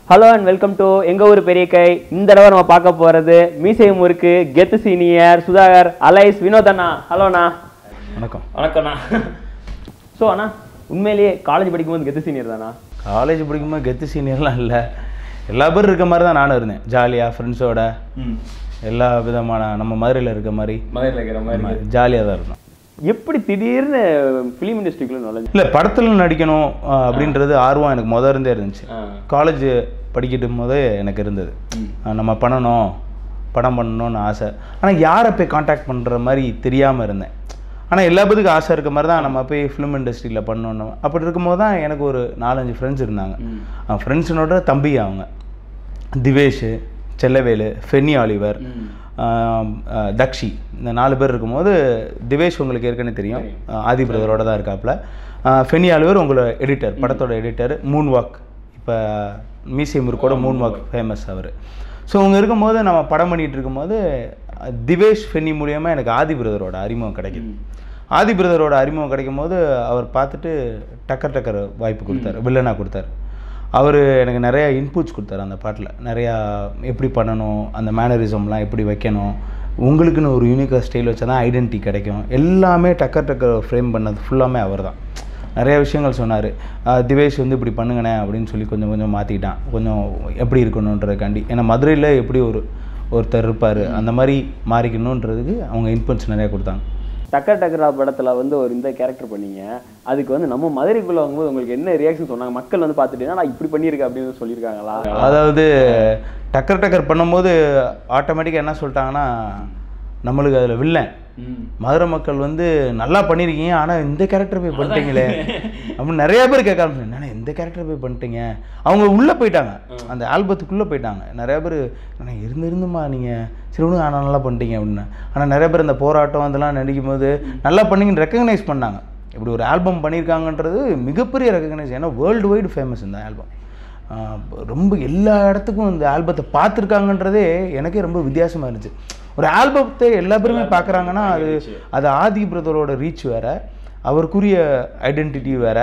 Hello and welcome to எங்க ஊர் பெரிய கை இந்த தடவை நம்ம பார்க்க போறது மீசை முறுக்கு கெத்து சீனியர் சுதாகர் அலைஸ் வினோத் அண்ணா ஹலோ அண்ணா வணக்கம் வணக்கம்ண்ணா ஸோ அண்ணா உண்மையிலேயே காலேஜ் படிக்கும்போது கெத்து சீனியர் தானா காலேஜ் படிக்கும்போது கெத்து சீனியர்லாம் இல்லை எல்லா பேரும் இருக்க மாதிரி தான் நானும் இருந்தேன் ஜாலியாக ஃப்ரெண்ட்ஸோட எல்லா விதமான நம்ம மதுரையில் இருக்க மாதிரி மதுரையில் இருக்கிற ஜாலியாக தான் இருந்தோம் எப்படி திடீர்னு ஃபிலிம் இண்டஸ்ட்ரிக்குள்ள நுழைஞ்சு இல்லை படத்தில் நடிக்கணும் அஹ், அப்படின்றது ஆர்வம் எனக்கு முத இருந்தே இருந்துச்சு ஆ. காலேஜ் படிக்கிட்டு போதே எனக்கு இருந்தது அஹ், நம்ம பண்ணணும் படம் பண்ணணும்னு ஆசை ஆனால் யாரை போய் காண்டாக்ட் பண்ணுற மாதிரி தெரியாமல் இருந்தேன் ஆனால் எல்லா பேத்துக்கும் ஆசை இருக்க மாதிரி தான் நம்ம போய் ஃபிலிம் இண்டஸ்ட்ரியில் பண்ணணும் அப்படி இருக்கும்போது தான் எனக்கு ஒரு நாலஞ்சு ஃப்ரெண்ட்ஸ் இருந்தாங்க ஃப்ரெண்ட்ஸினோட தம்பி அவங்க திவேஷ் செல்லவேலு ஃபென்னி ஆலிவர் ஆம், அஹ், தக்ஷி இந்த நாலு பேர் இருக்கும்போது திவேஷ் உங்களுக்கு ஏற்கனவே தெரியும் அஹ், ஆதி பிரதரோட தான் இருக்காப்புல அஹ், ஃபென்னி ஆலிவர் உங்களோட எடிட்டர் படத்தோட எடிட்டர் மூன் வாக் இப்போ மியூசியம் இருக்கோட மூன் வாக் ஃபேமஸ் அவர் ஸோ அவங்க இருக்கும்போது நம்ம படம் பண்ணிகிட்டு இருக்கும்போது அஹ், திவேஷ் ஃபென்னி மூலியமாக எனக்கு ஆதி பிரதரோட அறிமுகம் கிடைக்குது ஆதி பிரதரோட அறிமுகம் கிடைக்கும் போது அவர் பார்த்துட்டு டக்கர் டக்கர் வாய்ப்பு கொடுத்தாரு வில்லனாக கொடுத்தாரு அவர் எனக்கு நிறைய இன்புட்ஸ் கொடுத்தாரு அந்த பாட்டில் நிறையா எப்படி பண்ணணும் அந்த மேனரிசம்லாம் எப்படி வைக்கணும் உங்களுக்குன்னு ஒரு யூனிக்காக ஸ்டைல் வச்சா தான் ஐடென்டிட்டி கிடைக்கும் எல்லாமே டக்கர் டக்கர் ஃப்ரேம் பண்ணது ஃபுல்லாமே அவர் தான் நிறைய விஷயங்கள் சொன்னார் திவேஷ் வந்து இப்படி பண்ணுங்கண்ணே அப்படின்னு சொல்லி கொஞ்சம் கொஞ்சம் மாற்றிக்கிட்டான் கொஞ்சம் எப்படி இருக்கணுன்றதுக்காண்டி ஏன்னா மதுரையில் எப்படி ஒரு ஒருத்தர் இருப்பார் அந்த மாதிரி மாறிக்கணுன்றதுக்கு அவங்க இன்புட்ஸ் நிறையா கொடுத்தாங்க டக்கர் டக்கரா படத்துல வந்து ஒரு இந்த கேரக்டர் பண்ணீங்க அதுக்கு வந்து நம்ம மதுரைக்குள்ள வரும்போது உங்களுக்கு என்ன ரியாக்ஷன் சொன்னாங்க மக்கள் வந்து பார்த்துட்டு நான் இப்படி பண்ணியிருக்கேன் அப்படின்னு சொல்லியிருக்காங்களா அதாவது டக்கர் டக்கர் பண்ணும்போது ஆட்டோமேட்டிக்காக என்ன சொல்லிட்டாங்கன்னா நம்மளுக்கு அதில் வில்லன் மதுரை மக்கள் வந்து நல்லா பண்ணியிருக்கீங்க ஆனால் இந்த கேரக்டர் போய் பண்ணிட்டீங்களே அப்படின்னு நிறைய பேர் கேட்க ஆரம்பிச்சாங்க "என்னண்ணே, இந்த கேரக்டர் போய் பண்ணிட்டீங்க அவங்க உள்ளே போயிட்டாங்க அந்த ஆல்பத்துக்குள்ளே போயிட்டாங்க நிறைய பேர் "அண்ணே, இருந்து இருந்துமா நீங்கள் சரி ஒன்று ஆனால் நல்லா பண்ணிட்டீங்க அப்படின்னு ஆனால் நிறைய பேர் இந்த போராட்டம் அதெல்லாம் நடிக்கும் போது நல்லா பண்ணீங்கன்னு ரெக்கக்னைஸ் பண்ணாங்க இப்படி ஒரு ஆல்பம் பண்ணியிருக்காங்கன்றது மிகப்பெரிய ரெக்கக்னைஸ் ஏன்னா வேர்ல்டு வைடு ஃபேமஸ் இந்த ஆல்பம் ஆஹ் ரொம்ப எல்லா இடத்துக்கும் இந்த ஆல்பத்தை பார்த்துருக்காங்கன்றதே எனக்கே ரொம்ப வித்தியாசமாக இருந்துச்சு ஒரு ஆல்பத்தை எல்லா பேருமே பார்க்குறாங்கன்னா அது அது ஆதி பிரதரோட ரீச் வேற அவருக்குரிய ஐடென்டிட்டி வேற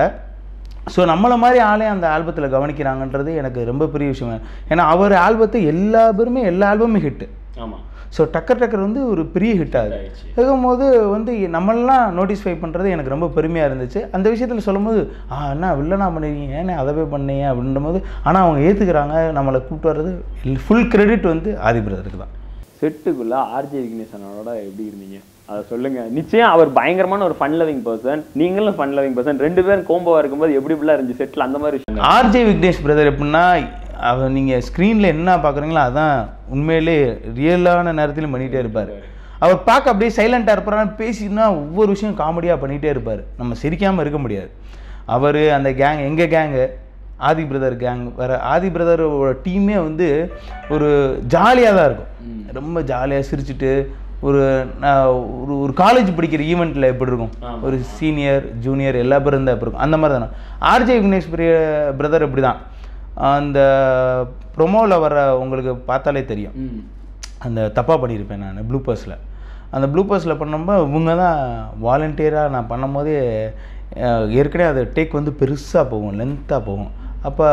ஸோ நம்மளை மாதிரி ஆளே அந்த ஆல்பத்தில் கவனிக்கிறாங்கன்றது எனக்கு ரொம்ப பெரிய விஷயம் ஏன்னா அவர் ஆல்பத்தை எல்லா பேருமே எல்லா ஆல்பமும் ஹிட்டு ஆமா ஸோ டக்கர் டக்கர் வந்து ஒரு பெரிய ஹிட் ஆகுது இருக்கும்போது வந்து நம்மளாம் நோட்டிஸ்ஃபை பண்ணுறது எனக்கு ரொம்ப பெருமையாக இருந்துச்சு அந்த விஷயத்தில் சொல்லும்போது ஆ என்ன வில்லனா பண்ணிருக்கீங்க ஏன்னா அதை போய் பண்ணீங்க அப்படின்ற போது ஆனால் அவங்க ஏற்றுக்கிறாங்க நம்மளை கூப்பிட்டு வர்றது ஃபுல் கிரெடிட் வந்து ஆதி பிரதருக்கு தான் செட்டுக்குள்ள ஆர்ஜே விக்னேசனோட எப்படி இருந்தீங்க அதை சொல்லுங்க நிச்சயம் அவர் பயங்கரமான ஒரு ஃபன் லவிங் பர்சன் நீங்களும் ஃபன் லவிங் பர்சன் ரெண்டு பேரும் கோம்போவா இருக்கும்போது எப்படி இப்படிலாம் இருந்துச்சு செட்டில் அந்த மாதிரி விஷயம் ஆர்ஜே விக்னேஷ் பிரதர் எப்படின்னா அவர் நீங்கள் ஸ்க்ரீனில் என்ன பார்க்குறீங்களோ அதான் உண்மையிலே ரியலான நேரத்திலும் பண்ணிகிட்டே இருப்பார் அவர் பார்க்க அப்படியே சைலண்ட்டாக இருப்பார் பேசினா ஒவ்வொரு விஷயம் காமெடியாக பண்ணிகிட்டே இருப்பார் நம்ம சிரிக்காமல் இருக்க முடியாது அவர் அந்த கேங் எங்கள் கேங்கு ஆதி பிரதர் கேங் வேறு ஆதி பிரதரோட டீமே வந்து ஒரு ஜாலியாக தான் இருக்கும் ரொம்ப ஜாலியாக சிரிச்சிட்டு ஒரு நான் ஒரு ஒரு காலேஜ் படிக்கிற ஈவெண்ட்டில் எப்படி இருக்கும் ஒரு சீனியர் ஜூனியர் எல்லா பேரும் இருந்தால் எப்படி இருக்கும் அந்த மாதிரி தானே ஆர்ஜே விக்னேஷ் பிரிய பிரதர் இப்படி தான் அந்த ப்ரொமோவில் வர உங்களுக்கு பார்த்தாலே தெரியும் அந்த தப்பாக பண்ணியிருப்பேன் நான் ப்ளூப்பர்ஸில் அந்த ப்ளூப்பர்ஸில் பண்ணும்போது இவங்க தான் வாலண்டியராக நான் பண்ணும்போதே அஹ், ஏற்கனவே அது டேக் வந்து பெருசாக போகும் லென்த்தாக போகும் அப்போ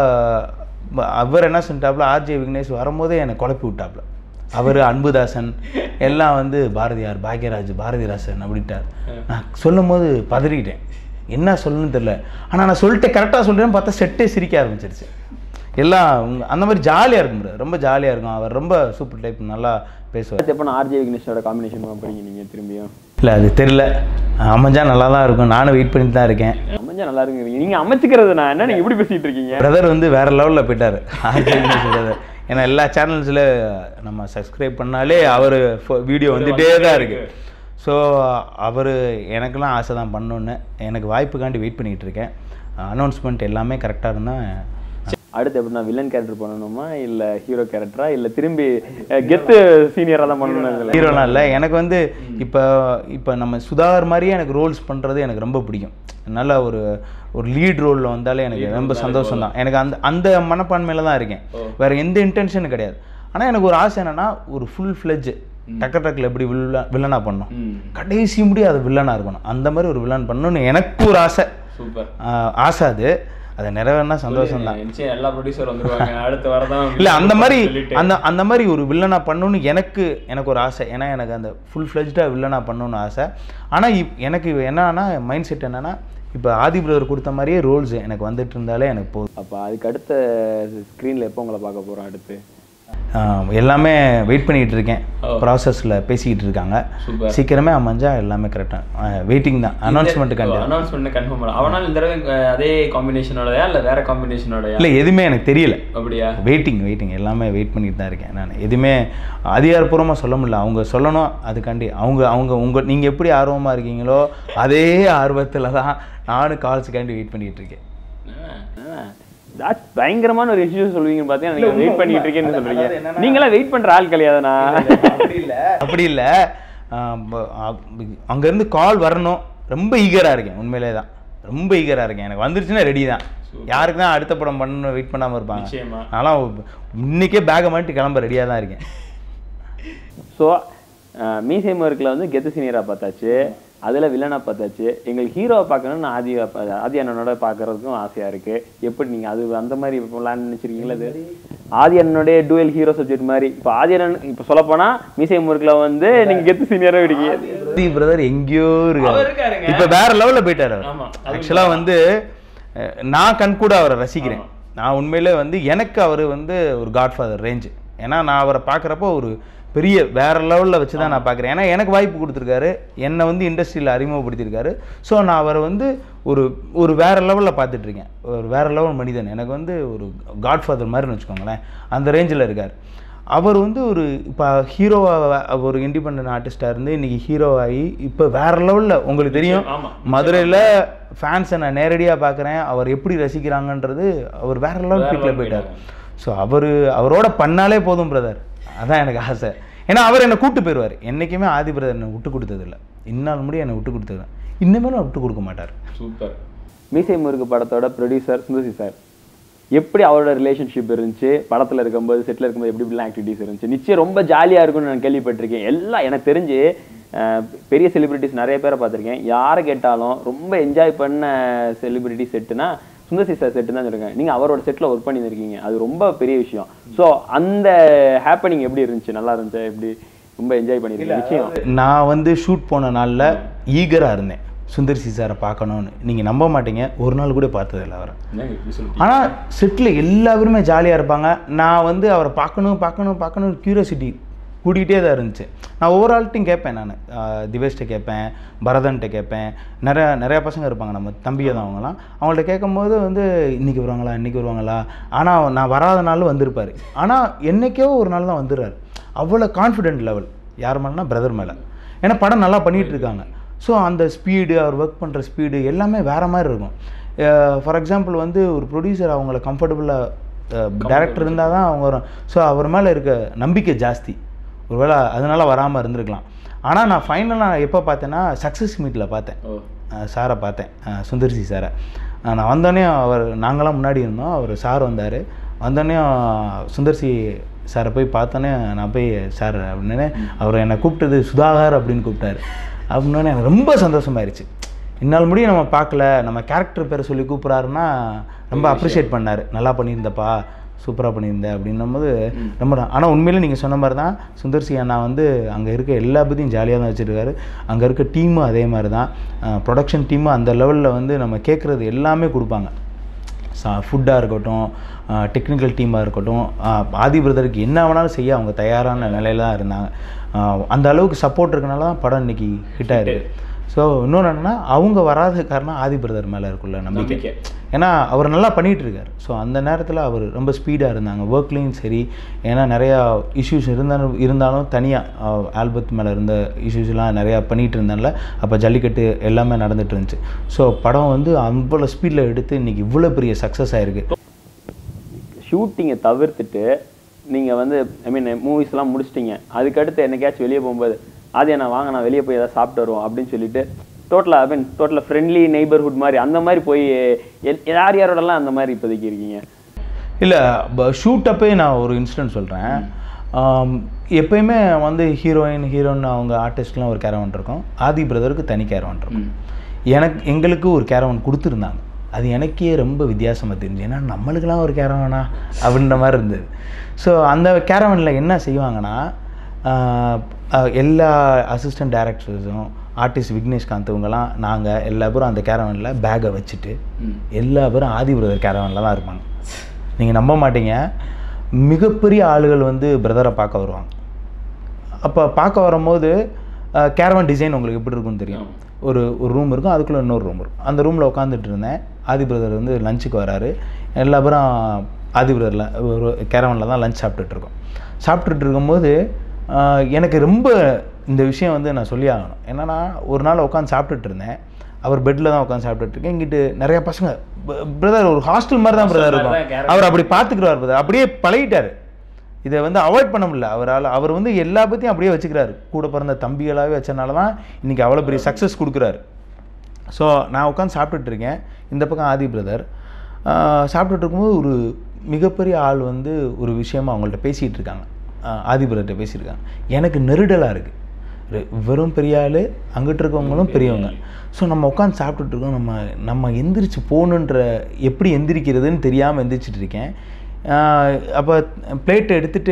அவர் என்ன செஞ்சிட்டாப்புல ஆர்ஜே விக்னேஷ் வரும்போதே என்னை குழப்பி விட்டாப்புல அவர் அன்புதாசன் எல்லாம் வந்து பாரதியார் பாக்யராஜ் பாரதிராசன் அப்படின்ட்டார் நான் சொல்லும் போது பதறிட்டேன் என்ன சொல்லணும்னு தெரில ஆனால் நான் சொல்லிட்டு கரெக்டாக சொல்கிறேன்னு பார்த்தா செட்டே சிரிக்க ஆரம்பிச்சிருச்சு எல்லாம் உங்க- அந்த மாதிரி ஜாலியாக இருக்கும் bro. ரொம்ப ஜாலியாக இருக்கும் அவர் ரொம்ப சூப்பர் டைப் நல்லா பேசுவார் எப்போ நான் ஆர்ஜே விக்னேஷோட காம்பினேஷன் பண்ணீங்க நீங்க திரும்பியும் இல்லை அது தெரில அமைஞ்சா நல்லா தான் இருக்கும் நானும் வெயிட் பண்ணிட்டு தான் இருக்கேன் அமைஞ்சா நல்லா இருக்குங்க நீங்க அமைச்சுக்கிறது நான் என்ன நீங்க இப்படி பேசிட்டு இருக்கீங்க பிரதர் வந்து வேற லெவலில் போயிட்டார் பிரதர் ஏன்னா எல்லா சேனல்ஸில் நம்ம சப்ஸ்கிரைப் பண்ணாலே அவர் வீடியோ வந்துட்டே தான் இருக்கு ஸோ அவர் எனக்கெல்லாம் ஆசை தான் பண்ணணுன்னு எனக்கு வாய்ப்புக்காண்டி வெயிட் பண்ணிக்கிட்டு இருக்கேன் அனௌன்ஸ்மெண்ட் எல்லாமே கரெக்டாக இருந்தால் அடுத்து எப்படி நான் வில்லன் கேரக்டர் பண்ணணுமா இல்ல ஹீரோ கேரக்டரா இல்ல திரும்பி அஹ், கெத்து சீனியரா தான் பண்ணணும் ஹீரோலாம் இல்லை எனக்கு வந்து இப்போ இப்போ நம்ம சுதாகர் மாதிரியே எனக்கு ரோல்ஸ் பண்ணுறது எனக்கு ரொம்ப பிடிக்கும் நல்ல ஒரு ஒரு லீட் ரோலில் வந்தாலே எனக்கு ரொம்ப சந்தோஷம் தான் எனக்கு அந்த அந்த மனப்பான்மையில தான் இருக்கேன் வேற எந்த இன்டென்ஷனும் கிடையாது ஆனால் எனக்கு ஒரு ஆசை என்னன்னா ஒரு ஃபுல் ஃப்ளெஜ் டக்கு டக்கில் எப்படி வில்ல வில்லனாக பண்ணணும் கடைசி முடியும் அது வில்லனாக இருக்கணும் அந்த மாதிரி ஒரு வில்லன் பண்ணணும்னு எனக்கு ஒரு ஆசை சூப்பர் ஆஹ் ஆசை அது அதை நிறைவேறினா சந்தோஷம் தான் நிச்சயம் எல்லா ப்ரொடியூசர் வந்துருவாங்க அடுத்த வரதான் இல்லை அந்த மாதிரி சொல்லிட்டு அந்த அந்த மாதிரி ஒரு வில்லனா பண்ணணும்னு எனக்கு எனக்கு ஒரு ஆசை ஏன்னா எனக்கு அந்த ஃபுல் ஃப்ளெஜ்டாக வில்லனா பண்ணணும்னு ஆசை ஆனால் இப் எனக்கு என்னன்னா மைண்ட் செட் என்னன்னா இப்போ ஆதி பிரதர் கொடுத்த மாதிரியே ரோல்ஸ் எனக்கு வந்துட்டு இருந்தாலே எனக்கு போதும் அப்போ அதுக்கு அடுத்த ஸ்க்ரீனில் எப்போ உங்களை பார்க்க போகிறோம் அடுத்து ஆஹ் எல்லாமே வெயிட் பண்ணிட்டு இருக்கேன் ஓ. ப்ராசஸில் பேசிக்கிட்டு இருக்காங்க சூப்பர் சீக்கிரமே அமைஞ்சா எல்லாமே கரெக்டாக வெயிட்டிங் தான் அனௌன்ஸ்மெண்ட்டுக்காண்டி அனௌன்ஸ்மெண்ட் கன்ஃபார்ம் பண்ணலாம் அவனால் இந்த தடவை அஹ், அதே காம்பினேஷனோடயா இல்லை வேற காம்பினேஷனோடயா இல்லை எதுவுமே எனக்கு தெரியல அப்படியா வெயிட்டிங் வெயிட்டிங் எல்லாமே வெயிட் பண்ணிட்டு தான் இருக்கேன் நான் எதுவுமே அதிகாரப்பூர்வமாக சொல்ல முடியல அவங்க சொல்லணும் அதுக்காண்டி அவங்க அவங்க உங்கள் நீங்கள் எப்படி ஆர்வமாக இருக்கீங்களோ அதே ஆர்வத்தில் தான் நானும் கால்ஸுக்காண்டி வெயிட் பண்ணிட்டு இருக்கேன் that's பயங்கரமான ஒரு இஷ்யூ சொல்லுவீங்கன்னு பார்த்தீங்கன்னா நீங்க வெயிட் பண்ணிட்டு இருக்கேன்னு அது- சொல்றீங்க அதாவது என்னன்னா- நீங்களா வெயிட் பண்ற ஆள் கிடையாதுண்ணா அப்படி இல்லை அப்படி இல்லை அங்கேருந்து கால் வரணும் ரொம்ப ஈகராக இருக்கேன் உண்மையிலே தான் ரொம்ப ஈகராக இருக்கேன் எனக்கு வந்துருச்சுன்னா ரெடி தான் யாருக்கு தான் அடுத்த படம் பண்ணணும் வெயிட் பண்ணாமல் இருப்பாங்க நிச்சயமா நான்லாம் இன்னைக்கே பேக்கை மாட்டி கிளம்ப ரெடியாக தான் இருக்கேன் ஸோ மீசை மறுக்கில் வந்து கெத்து சீனியராக பார்த்தாச்சு அதில் வில்லனாக பார்த்தாச்சு எங்களுக்கு ஹீரோவை பார்க்கணும்னு ஆதி ஆதி அண்ணனோட பார்க்கறதுக்கும் ஆசையாக இருக்குது எப்படி நீங்கள் அது அந்த மாதிரி பிளான் நினச்சிருக்கீங்களா அது ஆதி அண்ணனுடைய டூயல் ஹீரோ சப்ஜெக்ட் மாதிரி இப்போ ஆதி அண்ணன் இப்போ சொல்லப்போனால் மீசை முறுக்கில் வந்து நீங்கள் கெத்து சீனியராக இருக்கீங்க பிரதி பிரதர் எங்கேயோ இருக்காரு இருக்காருங்க இப்போ வேற லெவலில் போயிட்டாரு அவர் ஆமா ஆக்சுவலாக வந்து அஹ், நான் கண் கூட அவரை ரசிக்கிறேன் நான் உண்மையிலே வந்து எனக்கு அவர் வந்து ஒரு காட்ஃபாதர் ரேஞ்சு ஏன்னா நான் அவரை பார்க்குறப்போ ஒரு பெரிய வேற லெவலில் வச்சு தான் நான் பார்க்குறேன் ஏன்னா எனக்கு வாய்ப்பு கொடுத்துருக்காரு என்னை வந்து இண்டஸ்ட்ரியில் அறிமுகப்படுத்தியிருக்காரு ஸோ நான் அவரை வந்து ஒரு ஒரு வேற லெவலில் பார்த்துட்டு இருக்கேன் ஒரு வேற லெவல் மனிதன் எனக்கு வந்து ஒரு காட்ஃபாதர் மாதிரின்னு வச்சுக்கோங்களேன் அந்த ரேஞ்சில் இருக்கார் அவர் வந்து ஒரு இப்போ ஹீரோவாக ஒரு இண்டிபெண்ட் ஆர்டிஸ்டாக இருந்து இன்னைக்கு ஹீரோ ஆகி இப்போ வேற லெவலில் உங்களுக்கு தெரியும் ஆமா மதுரையில் ஃபேன்ஸை நான் நேரடியாக பார்க்குறேன் அவர் எப்படி ரசிக்கிறாங்கன்றது அவர் வேற லெவல் வேற பீக்கில் level போயிட்டார் ஸோ அவர் அவரோட பண்ணாலே போதும் பிரதர் அதான் எனக்கு ஆசை ஏன்னா அவர் என்னை கூட்டு போயிடுவார் என்றைக்குமே ஆதி பிரதர் என்னை விட்டு கொடுத்ததில்ல இந்நாள் முடியும் என்னை விட்டு கொடுத்தது இன்னுமேலும் விட்டு கொடுக்க மாட்டார் சூப்பர் மீசை முருகு படத்தோட ப்ரொடியூசர் சுந்தசி சார் எப்படி அவரோட ரிலேஷன்ஷிப் இருந்துச்சு படத்தில் இருக்கும்போது செட்டில் இருக்கும்போது எப்படி இப்படிலாம் ஆக்டிவிட்டிஸ் இருந்துச்சு நிச்சயம் ரொம்ப ஜாலியாக இருக்கும்னு நான் கேள்விப்பட்டிருக்கேன் எல்லாம் எனக்கு தெரிஞ்சு அஹ், பெரிய செலிபிரிட்டிஸ் நிறைய பேரை பார்த்துருக்கேன் யாரை கேட்டாலும் ரொம்ப என்ஜாய் பண்ண செலிபிரிட்டி செட்டுனா சுந்தசி சார் செட்டு தான் சொல்லுங்க நீங்கள் அவரோட செட்டில் ஒர்க் பண்ணியிருக்கீங்க அது ரொம்ப பெரிய விஷயம் ஸோ அந்த ஹேப்பனிங் எப்படி இருந்துச்சு நல்லா இருந்துச்சு எப்படி ரொம்ப என்ஜாய் பண்ணியிருக்கீங்க நிச்சயம் நான் வந்து ஷூட் போன நாளில் ஈகராக இருந்தேன் சுந்தர் சி சாரை பார்க்கணுன்னு நீங்கள் நம்ப மாட்டீங்க ஒரு நாள் கூட பார்த்ததில்ல அவரை ஆனால் செட்டில் எல்லாருமே ஜாலியாக இருப்பாங்க நான் வந்து அவரை பார்க்கணும் பார்க்கணும் பார்க்கணும் க்யூரியாசிட்டி கூட்டிகிட்டே தான் இருந்துச்சு நான் ஒவ்வொரு ஆள்கிட்டையும் கேட்பேன் நான் திவேஷ்ட கேட்பேன் பரதன்ட்ட கேட்பேன் நிறையா நிறையா பசங்க இருப்பாங்க நம்ம தம்பியை தான் அவங்களாம் அவங்கள்ட்ட கேட்கும்போது வந்து இன்றைக்கி வருவாங்களா இன்றைக்கி வருவாங்களா ஆனால் நான் வராத நாள் வந்திருப்பார் ஆனால் என்றைக்கோ ஒரு நாள் தான் வந்துடுறாரு அவ்வளோ கான்ஃபிடென்ட் லெவல் யார் மேலேனா பிரதர் மேலே ஏன்னா படம் நல்லா பண்ணிகிட்டு இருக்காங்க ஸோ அந்த ஸ்பீடு அவர் ஒர்க் பண்ணுற ஸ்பீடு எல்லாமே வேறு மாதிரி இருக்கும் ஃபார் எக்ஸாம்பிள் வந்து ஒரு ப்ரொடியூசர் அவங்கள கம்ஃபர்டபுளாக டேரக்டர் இருந்தால் தான் அவங்க வரும் ஸோ அவர் மேலே இருக்க நம்பிக்கை ஜாஸ்தி ஒருவேளை அதனால வராமல் இருந்திருக்கலாம் ஆனால் நான் ஃபைனலாக எப்போ பார்த்தேன்னா சக்ஸஸ் மீட்டில் பார்த்தேன் ஓ அஹ் சாரை பார்த்தேன் அஹ் சுந்தர்சி சாரை அஹ் நான் வந்தோடனே அவர் நாங்களாம் முன்னாடி இருந்தோம் அவர் சார் வந்தார் வந்தோடனே சுந்தர்சி சாரை போய் பார்த்தோன்னே நான் போய் சார் அப்படின்னு அவர் என்னை கூப்பிட்டது சுதாகர் அப்படின்னு கூப்பிட்டாரு அப்படின்னோடனே எனக்கு ரொம்ப சந்தோஷமாயிருச்சு இந்நாள் முடியும் நம்ம பார்க்கல நம்ம கேரக்டர் பேரை சொல்லி கூப்பிட்றாருன்னா ரொம்ப அப்ரிஷியேட் பண்ணார் நல்லா பண்ணியிருந்தப்பா சூப்பராக பண்ணியிருந்த அப்படின்னும் போது ரொம்ப ஆனால் உண்மையிலே நீங்கள் சொன்ன மாதிரி தான் சுந்தர்சி அண்ணா வந்து அங்கே இருக்க எல்லா பற்றியும் ஜாலியாக தான் வச்சுருக்காரு அங்கே இருக்க டீமும் அதே மாதிரி தான் ப்ரொடக்ஷன் டீமும் அந்த லெவலில் வந்து நம்ம கேட்குறது எல்லாமே கொடுப்பாங்க சா ஃபுட்டாக இருக்கட்டும் டெக்னிக்கல் டீமாக இருக்கட்டும் ஆஹ் ஆதி பிரதருக்கு என்ன வேணாலும் செய்ய அவங்க தயாரான நிலையில தான் இருந்தாங்க ஆஹ் அந்த அளவுக்கு சப்போர்ட் இருக்கனால தான் படம் இன்னைக்கு ஹிட் ஆயிருக்கு ஸோ இன்னொன்று என்னென்னா அவங்க வராத காரணம் ஆதி பிரதர் மேலே இருக்குள்ள நம்பிக்கை நம்பிக்கை. ஏன்னா அவர் நல்லா பண்ணிட்டு இருக்காரு ஸோ அந்த நேரத்தில் அவர் ரொம்ப ஸ்பீடாக இருந்தாங்க ஒர்க்லேயும் சரி ஏன்னா நிறையா இஷ்யூஸ் இருந்தாலும் இருந்தாலும் தனியாக ஆல்பத் மேலே இருந்த இஷ்யூஸ்லாம் நிறையா பண்ணிகிட்டு இருந்தால அப்போ ஜல்லிக்கட்டு எல்லாமே நடந்துட்டு இருந்துச்சு ஸோ படம் வந்து அவ்வளோ ஸ்பீடில் எடுத்து இன்னைக்கு இவ்வளோ பெரிய சக்ஸஸ் ஆயிருக்கு ஷூட்டிங்கை தவிர்த்துட்டு நீங்கள் வந்து ஐ மீன் மூவிஸ்லாம் முடிச்சிட்டீங்க அதுக்கடுத்து என்னைக்காச்சும் வெளியே போகும்போது ஆதியா நான் வாங்க நான் வெளியே போய் ஏதாவது சாப்பிட்டு வருவோம் அப்படின்னு சொல்லிட்டு டோட்டலாக ஐ மீன் டோட்டலாக ஃப்ரெண்ட்லி நெய்பர்ஹுட் மாதிரி அந்த மாதிரி போய் எல்- யார் யாரோடலாம் அந்த மாதிரி இப்போதைக்கு இருக்கீங்க இல்லை ஷூட் அப்பே நான் ஒரு இன்சிடென்ட் சொல்கிறேன் எப்பயுமே வந்து ஹீரோயின் ஹீரோயின் அவங்க ஆர்டிஸ்ட்லாம் ஒரு கேரவன் இருக்கும் ஆதி பிரதருக்கு தனி கேரவன் இருக்கும் எனக்கு எங்களுக்கு ஒரு கேரவன் கொடுத்துருந்தாங்க அது எனக்கே ரொம்ப வித்தியாசமாக தெரிஞ்சு ஏன்னா நம்மளுக்கெல்லாம் ஒரு கேரவனா அப்படின்ற மாதிரி இருந்தது ஸோ அந்த கேரவனில் என்ன செய்வாங்கன்னா ஆஹ், ஆஹ், எல்லா அசிஸ்டன்ட் டேரக்டர்ஸும் ஆர்டிஸ்ட் விக்னேஷ்காந்த் இவங்கெல்லாம் நாங்கள் எல்லா பேரும் அந்த கேரவனில் பேக்கை வச்சுட்டு எல்லா பேரும் ஆதி பிரதர் கேரவனில் தான் இருப்பாங்க நீங்கள் நம்ப மாட்டீங்க மிகப்பெரிய ஆளுகள் வந்து பிரதரை பார்க்க வருவாங்க அப்போ பார்க்க வரும்போது கேரவன் டிசைன் உங்களுக்கு எப்படி இருக்கும்னு தெரியும் ஒரு ஒரு ரூம் இருக்கும் அதுக்குள்ளே இன்னொரு ரூம் இருக்கும் அந்த ரூமில் உட்காந்துட்டு இருந்தேன் ஆதி பிரதர் வந்து லஞ்சுக்கு வராரு எல்லா பேரும் ஆதி பிரதரில் ஒரு கேரவனில் தான் லஞ்ச் சாப்பிட்டுட்டு இருக்கோம் சாப்பிட்டுட்டு இருக்கும்போது ஆஹ், எனக்கு ரொம்ப இந்த விஷயம் வந்து நான் சொல்லி ஆகணும் என்னன்னா ஒரு நாள் உட்காந்து சாப்பிட்டுட்டு இருந்தேன் அவர் பெட்டில் தான் உட்காந்து சாப்பிட்டுட்டு இருக்கேன் இங்கிட்டு நிறைய பசங்க பிரதர் ஒரு ஹாஸ்டல் மாதிரி தான் பிரதர் இருக்கும் அவர் அப்படி பார்த்துக்கிறார் பிரதர் அப்படியே பழகிட்டாரு இதை வந்து அவாய்ட் பண்ண முடியல அவரால் அவர் வந்து எல்லா பற்றியும் அப்படியே வச்சுக்கிறாரு கூட பிறந்த தம்பிகளாகவே வச்சனால தான் இன்றைக்கி அவ்வளோ பெரிய சக்ஸஸ் கொடுக்குறாரு ஸோ நான் உட்காந்து சாப்பிட்டுட்டு இருக்கேன் இந்த பக்கம் ஆதி பிரதர் சாப்பிட்டுட்டு இருக்கும்போது ஒரு மிகப்பெரிய ஆள் வந்து ஒரு விஷயமா அவங்கள்ட்ட பேசிகிட்டு இருக்காங்க ஆஹ் ஆதி பிரதர்கிட்ட பேசியிருக்காங்க எனக்கு நெருடலாக இருக்குது வெறும் பெரிய ஆள் அங்கிட்டு இருக்கவங்களும் பெரியவங்க ஸோ நம்ம உட்காந்து சாப்பிட்டுட்டு இருக்கோம் நம்ம நம்ம எந்திரிச்சு போகணுன்ற எப்படி எந்திரிக்கிறதுன்னு தெரியாமல் எந்திரிச்சிட்டு இருக்கேன் அப்போ பிளேட் எடுத்துட்டு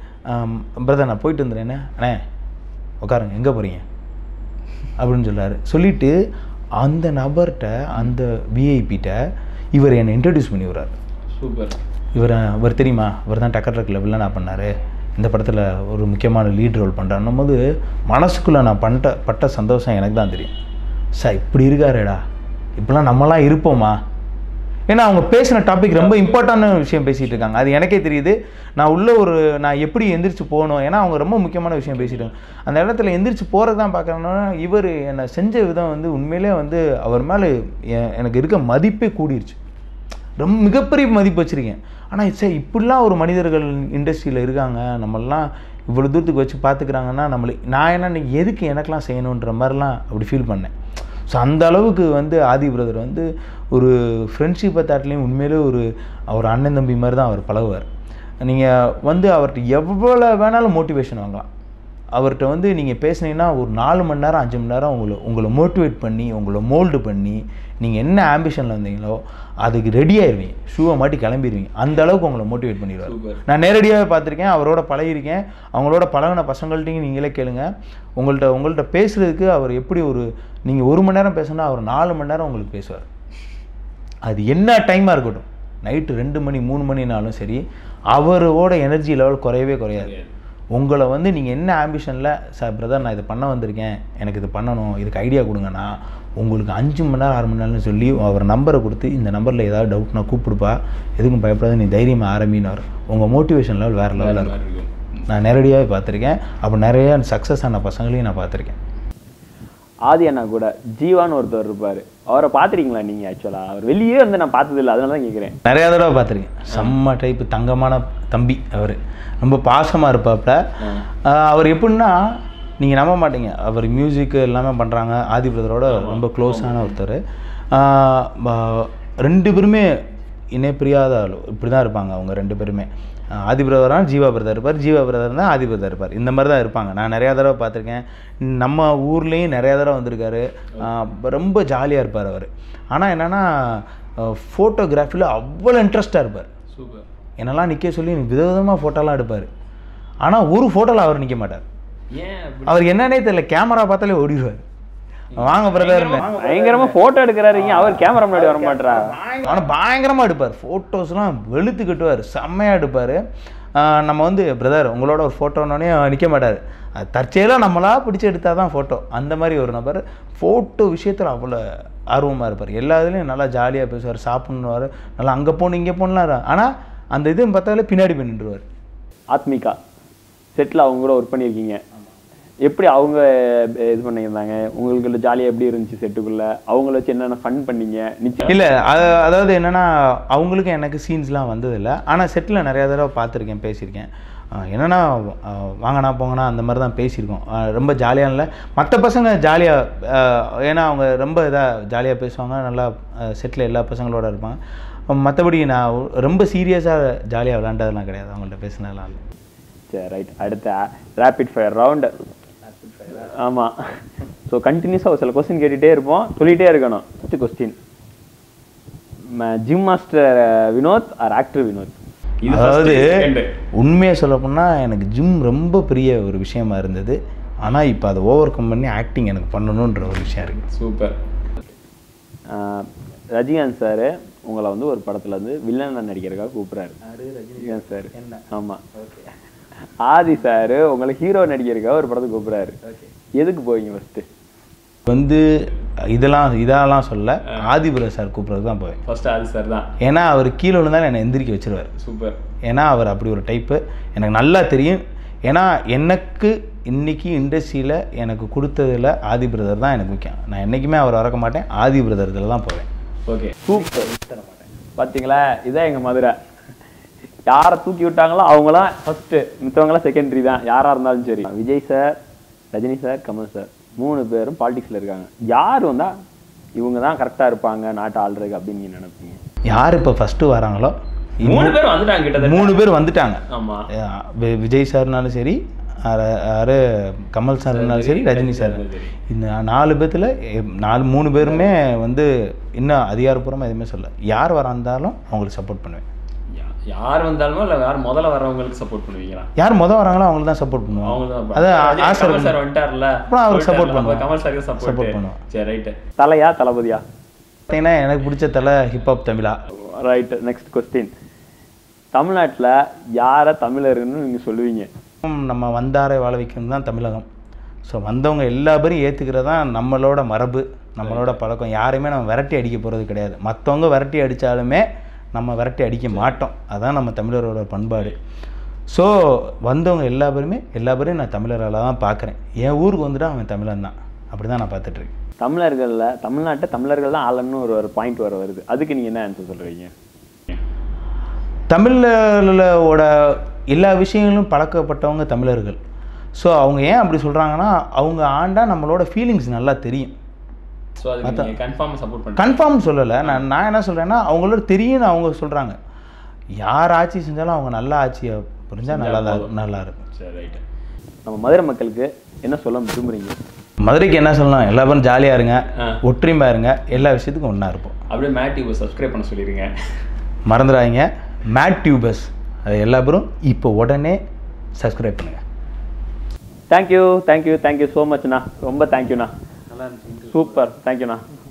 பிரதர் நான் போயிட்டு வந்துடுறேண்ணே அண்ணே உட்காருங்க எங்கே போகிறீங்க அப்படின்னு சொல்றாரு சொல்லிட்டு அந்த நபர்கிட்ட அந்த விஐபிட்ட இவர் என்னை இன்ட்ரடியூஸ் பண்ணி விடுறாரு சூப்பர் இவர் இவர் தெரியுமா இவர் தான் டக்கர் ட்ரக்கில் வில்லனா பண்ணார் இந்த படத்தில் ஒரு முக்கியமான லீட் ரோல் பண்ணுறான்னும் போது மனசுக்குள்ளே நான் பண்ணிட்ட பட்ட சந்தோஷம் எனக்கு தான் தெரியும் சார் இப்படி இருக்காரேடா இப்படிலாம் நம்மலாம் இருப்போமா ஏன்னா அவங்க பேசின டாபிக் ரொம்ப இம்பார்ட்டண்டான விஷயம் பேசிகிட்டு இருக்காங்க அது எனக்கே தெரியுது நான் உள்ள ஒரு நான் எப்படி எந்திரிச்சு போகணும் ஏன்னா அவங்க ரொம்ப முக்கியமான விஷயம் பேசிட்டு இருக்காங்க அந்த இடத்துல எந்திரிச்சு போகிறது தான் பார்க்குறேன்னா இவர் என்னை செஞ்ச விதம் வந்து உண்மையிலே வந்து அவர் மேலே எ- எனக்கு இருக்க மதிப்பே கூடிருச்சு ரொம்ப மிகப்பெரிய மதிப்பு வச்சுருக்கேன் ஆனால் சே இப்படிலாம் ஒரு மனிதர்கள் இண்டஸ்ட்ரியில் இருக்காங்க நம்மளாம் இவ்வளோ தூரத்துக்கு வச்சு பார்த்துக்கிறாங்கன்னா நம்மளை நான் என்ன நீ எதுக்கு எனக்கெலாம் செய்யணுன்ற மாதிரிலாம் அப்படி ஃபீல் பண்ணேன் ஸோ அந்த அளவுக்கு வந்து ஆதி பிரதர் வந்து ஒரு ஃப்ரெண்ட்ஷிப்பை தாட்லேயும் உண்மையிலே ஒரு அவர் அண்ணன் தம்பி மாதிரி தான் அவர் பழகுவார் நீங்கள் வந்து அவர்கிட்ட எவ்வளோ வேணாலும் மோட்டிவேஷன் வாங்கலாம் அவர்கிட்ட வந்து நீங்கள் பேசுனீங்கன்னா ஒரு நாலு மணி நேரம் அஞ்சு மணி நேரம் உங்களை உங்களை மோட்டிவேட் பண்ணி உங்களை மோல்டு பண்ணி நீங்கள் என்ன ஆம்பிஷனில் வந்தீங்களோ அதுக்கு ரெடி ஆயிருவீங்க ஷூவை மாட்டி கிளம்பிடுவீங்க அந்த அளவுக்கு உங்களை மோட்டிவேட் பண்ணிடுவார் நான் நேரடியாகவே பார்த்துருக்கேன் அவரோட பழகியிருக்கேன் அவங்களோட பழகின பசங்கள்ட்டையும் நீங்களே கேளுங்க உங்கள்கிட்ட உங்கள்கிட்ட பேசுகிறதுக்கு அவர் எப்படி ஒரு நீங்கள் ஒரு மணி நேரம் பேசுனா அவர் நாலு மணி நேரம் உங்களுக்கு பேசுவார் அது என்ன டைமாக இருக்கட்டும் நைட்டு ரெண்டு மணி மூணு மணினாலும் சரி அவரோட எனர்ஜி லெவல் குறையவே குறையாது உங்களை வந்து நீங்கள் என்ன ஆம்பிஷனில் சார் பிரதர் நான் இதை பண்ண வந்திருக்கேன் எனக்கு இது பண்ணணும் இதுக்கு ஐடியா கொடுங்கன்னா உங்களுக்கு அஞ்சு மணி நேரம் ஆறு மணி நேரம்னு சொல்லி அவர் நம்பரை கொடுத்து இந்த நம்பரில் ஏதாவது டவுட்னா கூப்பிடுப்பா எதுக்கும் பயப்படாத நீ தைரியமாக ஆரம்பினார் உங்கள் மோட்டிவேஷன் லெவல் வேறு லெவலில் இருக்கும் நான் நேரடியாகவே பார்த்துருக்கேன் அப்போ நிறைய சக்ஸஸ் ஆன பசங்களையும் நான் பார்த்துருக்கேன் ஆதி அண்ணா கூட ஜீவான்னு ஒருத்தர் இருப்பாரு அவரை பார்த்துருக்கீங்களா நீங்க ஆக்சுவலா அவர் வெளியே வந்து நான் பார்த்தது இல்லை அதனால தான் கேட்குறேன் நிறையா தடவை பார்த்துருக்கேன் செம்ம டைப்பு தங்கமான தம்பி அவர் ரொம்ப பாசமாக இருப்பாப்புல ஆஹ் அவர் எப்படின்னா நீங்கள் நம்ப மாட்டீங்க அவர் மியூசிக் எல்லாமே பண்ணுறாங்க ஆதி பிரதரோட ரொம்ப க்ளோஸான ஒருத்தர் ஆஹ் ப- ரெண்டு பேருமே இணை பிரியாத ஆளு இப்படி தான் இருப்பாங்க அவங்க ரெண்டு பேருமே ஆஹ் ஆதி பிரதர்னா ஜீவா பிரதர் இருப்பார் ஜீவா பிரதர் தான் ஆதி பிரதர் இருப்பார் இந்த மாதிரி தான் இருப்பாங்க நான் நிறையா தடவை பார்த்துருக்கேன் நம்ம ஊர்லேயும் நிறையா தடவை வந்திருக்காரு ஆஹ் ரொம்ப ஜாலியாக இருப்பார் அவர் ஆனால் என்னென்னா ஃபோட்டோகிராஃபியில் அவ்வளோ இன்ட்ரெஸ்ட்டாக இருப்பார் சூப்பர் என்னெல்லாம் நிற்க சொல்லி விதவிதமாக ஃபோட்டோலாம் எடுப்பார் ஆனால் ஒரு ஃபோட்டோவில் அவர் நிற்க மாட்டார் ஏன் அவருக்கு என்னன்னே தெரியல கேமரா பார்த்தாலே ஓடிடுவார் வாங்க பிரதர் பயங்கரமா போட்டோ எடுக்கிறாருங்க அவர் கேமரா முன்னாடி வர மாட்டா ஆனால் பயங்கரமாக எடுப்பார் ஃபோட்டோஸ்லாம் வெளுத்து கட்டுவார் செம்மையாக எடுப்பார் நம்ம வந்து பிரதர் உங்களோட ஒரு ஃபோட்டோனோடனே நிற்க மாட்டார் அது தற்செயலாக நம்மளா பிடிச்சி எடுத்தால் தான் ஃபோட்டோ அந்த மாதிரி ஒரு நபர் ஃபோட்டோ விஷயத்தில் அவ்வளோ ஆர்வமாக இருப்பார் எல்லா இதுலேயும் நல்லா ஜாலியாக பேசுவார் சாப்பிட்ணுவார் நல்லா அங்கே போகணும் இங்கே போகணும்லாம் ஆனால் அந்த இதுன்னு பார்த்தாலே பின்னாடி போய் நின்றுவார் ஆத்மிகா செட்டில் அவங்க கூட ஒர்க் பண்ணியிருக்கீங்க எப்படி அவங்க அஹ், இது பண்ணியிருந்தாங்க உங்களுக்கு ஜாலியாக எப்படி இருந்துச்சு செட்டுக்குள்ள அவங்கள வச்சு என்னென்ன ஃபன் பண்ணீங்க நிச்சயம் இல்லை அது அதாவது என்னென்னா அவங்களுக்கும் எனக்கு சீன்ஸ்லாம் வந்ததில்லை ஆனால் செட்டில் நிறையா தடவை பார்த்துருக்கேன் பேசியிருக்கேன் ஆஹ் என்னன்னா ஆஹ் வாங்கண்ணா போங்கண்ணா அந்த மாதிரி தான் பேசியிருக்கோம் ஆஹ் ரொம்ப ஜாலியாக இல்லை மற்ற பசங்க ஜாலியாக ஏன்னா அவங்க ரொம்ப இதாக ஜாலியாக பேசுவாங்க நல்லா செட்டில் எல்லா பசங்களோட இருப்பாங்க மற்றபடி நான் ரொம்ப சீரியஸாக ஜாலியாக விளாண்டதெல்லாம் கிடையாது அவங்கள்ட்ட பேசினதெல்லாம் இல்லை சரி ரைட் அடுத்த ரேபிட் ஃபயர் ரவுண்டு ஆமாம் ஸோ கண்டினியூஸாக சில கொஸ்டின் கேட்டுகிட்டே இருப்போம் சொல்லிகிட்டே இருக்கணும் first question gym master Vinod or actor Vinod இது அதாவது first, second. உண்மையை சொல்லப்போனால் எனக்கு ஜிம் ரொம்ப பெரிய ஒரு விஷயமா இருந்தது ஆனால் இப்போ அதை ஓவர் கம் பண்ணி ஆக்டிங் எனக்கு பண்ணணுன்ற ஒரு விஷயம் இருக்குது சூப்பர் ஆஹ் ரஜினிகாந்த் சார் உங்களை வந்து ஒரு படத்துல வந்து வில்லனா நடிக்கிறதுக்காக கூப்பிடுறாரு ரஜினிகாந்த் சார் ஆமா ஆதி சார் உங்களை ஹீரோ நடிக்கிறதுக்காக ஒரு படத்துக்கு கூப்பிடுறாரு எதுக்கு போவீங்க ஃபர்ஸ்ட் வந்து இதெல்லாம் இதெல்லாம் சொல்ல ஆதிபுர சார் கூப்பிட்றது தான் போவேன் ஃபர்ஸ்ட் ஆதி சார் தான் ஏன்னா அவர் கீழே விழுந்தாலும் என்னை எந்திரிக்க வச்சிருவார் சூப்பர் ஏன்னா அவர் அப்படி ஒரு டைப்பு எனக்கு நல்லா தெரியும் ஏன்னா எனக்கு இன்னைக்கு இண்டஸ்ட்ரியில் எனக்கு கொடுத்ததில் ஆதி பிரதர் தான் எனக்கு முக்கியம் நான் என்றைக்குமே அவர் வரக்க மாட்டேன் ஆதி பிரதர் இதில் தான் போவேன் ஓகே சூப்பர் பாத்தீங்களா இதான் எங்க மதுரை யாரை தூக்கி விட்டாங்களோ அவங்களாம் ஃபர்ஸ்ட் மித்தவங்களாம் செகண்டரி தான் யாரா இருந்தாலும் சரி Vijay sir Rajini sir Kamal sir மூணு பேரும் பாலிடிக்ஸ்ல இருக்காங்க யார் வந்தா இவங்க தான் கரெக்டா இருப்பாங்க நாட்டை ஆள்றதுக்கு அப்படின்னு நீங்க நினைப்பீங்க யார் இப்போ ஃபஸ்ட்டு வராங்களோ மூணு பேர் வந்துட்டாங்க கிட்டத்தட்ட மூணு பேர் வந்துட்டாங்க ஆமா அஹ் வி- விஜய் சார்னாலும் சரி அர- யாரு கமல் சார் இருந்தாலும் சரி ரஜினி சார் சரி. இந்த நாலு பேர்த்துல எ- நாலு மூணு பேருமே வந்து இன்னும் அதிகாரப்பூர்வமாக எதுவுமே சொல்ல யார் வராந்தாலும் அவங்களுக்கு சப்போர்ட் பண்ணுவேன் யா- யார் வந்தாலுமோ இல்ல யார் முதல்ல வர்றவங்களுக்கு சப்போர்ட் பண்ணுவீங்களா யார் மொதல் வராங்களோ அவங்களுக்கு தான் சப்போர்ட் பண்ணுவோம் அவங்க தான் அது ரஜினி- ஆசை கமல் இருக்கும். சார் வந்துட்டார்ல அப்புறம் அவருக்கு support போயிட்டார்ல, அப்ப பண்ணுவோம். கமல் சாருக்கு Support சப்போர்ட் பண்ணுவோம். சரி ரைட்டு தலையா தளபதியா பார்த்தீங்கன்னா எனக்கு பிடிச்ச தலை ஹிப்ஹாப் தமிழா ரைட் நெக்ஸ்ட் கொஸ்டின் தமிழ்நாட்டுல யாரை தமிழர்னு நீங்க சொல்லுவீங்க நம்ம வந்தாரை வாழ வைக்கணும் தான் தமிழகம் ஸோ வந்தவங்க எல்லா பேரும் ஏற்றுக்கிறதா நம்மளோட மரபு நம்மளோட பழக்கம் யாரையுமே நம்ம விரட்டி அடிக்க போகிறது கிடையாது மற்றவங்க விரட்டி அடித்தாலுமே நம்ம விரட்டி அடிக்க மாட்டோம் அதான் நம்ம தமிழரோட பண்பாடு ஸோ வந்தவங்க எல்லா பேருமே எல்லா பேரையும் நான் தமிழரால தான் பார்க்குறேன் என் ஊருக்கு வந்துட்டு அவன் தமிழன் தான் அப்படி தான் நான் பார்த்துட்ருக்கேன் தமிழர்கள்ல தமிழ்நாட்டை தமிழர்கள் தான் ஆளன்னு ஒரு ஒரு பாயிண்ட் வர வருது அதுக்கு நீங்க என்ன ஆன்சர் சொல்றீங்க தமிழோட எல்லா விஷயங்களும் பழக்கப்பட்டவங்க தமிழர்கள் ஸோ அவங்க ஏன் அப்படி சொல்கிறாங்கன்னா அவங்க ஆண்டா நம்மளோட ஃபீலிங்ஸ் நல்லா தெரியும் ஸோ அதுக்கு நீங்க கன்ஃபார்ம் சப்போர்ட் பண்ணுறேன் கன்ஃபார்ம் சொல்லலை நான் நான் என்ன சொல்கிறேன்னா அவங்களோட தெரியும்னு அவங்க சொல்கிறாங்க யார் ஆட்சி செஞ்சாலும் அவங்க நல்ல ஆட்சியை புரிஞ்சால் நல்லா தான் நல்லா இருக்கும் சரி ரைட்டு நம்ம மதுரை மக்களுக்கு என்ன சொல்ல விரும்புறீங்க மதுரைக்கு என்ன சொல்லலாம் எல்லா பேரும் ஜாலியாக இருங்க ஆ. ஒற்றுமையாக இருங்க எல்லா விஷயத்துக்கும் ஒன்றா இருப்போம் அப்படியே மேட் டியூபை சப்ஸ்கிரைப் பண்ண சொல்லிடுங்க மறந்துடாதீங்க மேட் டியூபர்ஸ் அது எல்லா பேரும் இப்போ உடனே சப்ஸ்கிரைப் பண்ணுங்கள் தேங்க்யூ தேங்க்யூ தேங்க்யூ ஸோ மச்ண்ணா ரொம்ப தேங்க்யூண்ணா சூப்பர் தேங்க்யூண்ணா